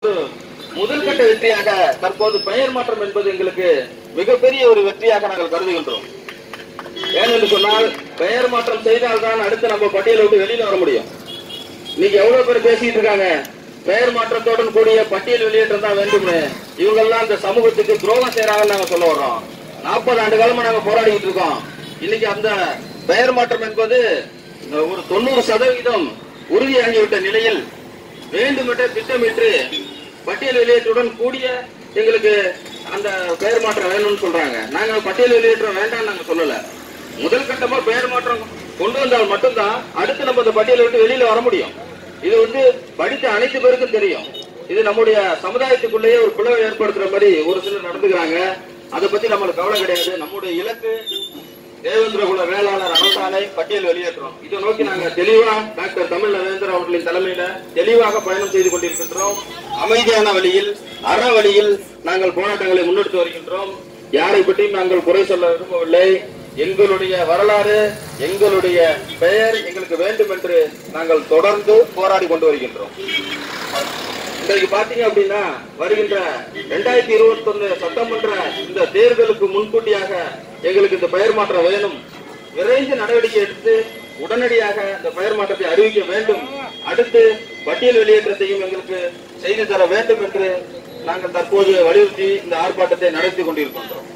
முதல் கட்ட வெற்றியாக தற்போது பெயர் மாற்றம் என்பது எங்களுக்கு மிகப்பெரிய ஒரு வெற்றியாக நாங்கள் கருதுகின்றோம் ஏனென்று சொன்னால் பெயர் மாற்றம் செய்தால்தான் அடுத்து நம்ம பட்டியலை விட்டு வெளியில வர முடியும் இன்னைக்கு எவ்வளவு பேர் பேசிட்டு இருக்காங்க பெயர் மாற்றத்துடன் கூடிய பட்டியல் வெளியேற்றம் தான் வேண்டும்னு இவங்க எல்லாம் இந்த சமூகத்துக்கு துரோகம் செய்யறாங்கன்னு நாங்க சொல்ல வர்றோம் நாற்பது ஆண்டு காலமா நாங்க போராடிட்டு இருக்கோம் இன்னைக்கு அந்த பெயர் மாற்றம் என்பது ஒரு தொண்ணூறு சதவீதம் உறுதியாகிவிட்ட நிலையில் வேண்டுமென்றே திட்டமிட்டு பட்டியல் வெளியேற்றத்துடன் கூடிய எங்களுக்கு அந்த பெயர் மாற்றம் வேணும்னு சொல்றாங்க நாங்க பட்டியல் வெளியேற்றம் வேண்டாம்னு நாங்க சொல்லல முதல் கட்டமா பெயர் மாற்றம் கொண்டு வந்தால் மட்டும்தான் அடுத்து நம்ம இந்த பட்டியலை விட்டு வெளியில வர முடியும் இது வந்து படித்த அனைத்து பேருக்கும் தெரியும் இது நம்முடைய சமுதாயத்துக்குள்ளேயே ஒரு பிளவை ஏற்படுத்துற மாதிரி ஒரு சிலர் நடந்துக்கிறாங்க அதை பத்தி நம்மளுக்கு கவலை கிடையாது நம்முடைய இலக்கு தேவேந்திர குல வேளாளர் அரசாணை பட்டியல் வெளியேற்றோம் இதை நோக்கி நாங்க தெளிவா டாக்டர் தமிழ் நரேந்திர அவர்களின் தலைமையில தெளிவாக பயணம் செய்து கொண்டிருக்கின்றோம் அமைதியான வழியில் அற வழியில் நாங்கள் போராட்டங்களை முன்னெடுத்து வருகின்றோம் யாரை பற்றியும் நாங்கள் குறை சொல்ல விரும்பவில்லை எங்களுடைய வரலாறு எங்களுடைய பெயர் எங்களுக்கு வேண்டும் என்று நாங்கள் தொடர்ந்து போராடி கொண்டு வருகின்றோம் இன்றைக்கு பாத்தீங்க அப்படின்னா வருகின்ற ரெண்டாயிரத்தி இருபத்தி ஒண்ணு சட்டமன்ற இந்த தேர்தலுக்கு முன்கூட்டியாக எங்களுக்கு இந்த பெயர் மாற்றம் வேணும் விரைந்து நடவடிக்கை எடுத்து உடனடியாக இந்த பெயர் மாற்றத்தை அறிவிக்க வேண்டும் அடுத்து பட்டியல் வெளியேற்றத்தையும் எங்களுக்கு செய்து தர வேண்டும் என்று நாங்கள் தற்போது வலியுறுத்தி இந்த ஆர்ப்பாட்டத்தை நடத்தி கொண்டிருக்கின்றோம்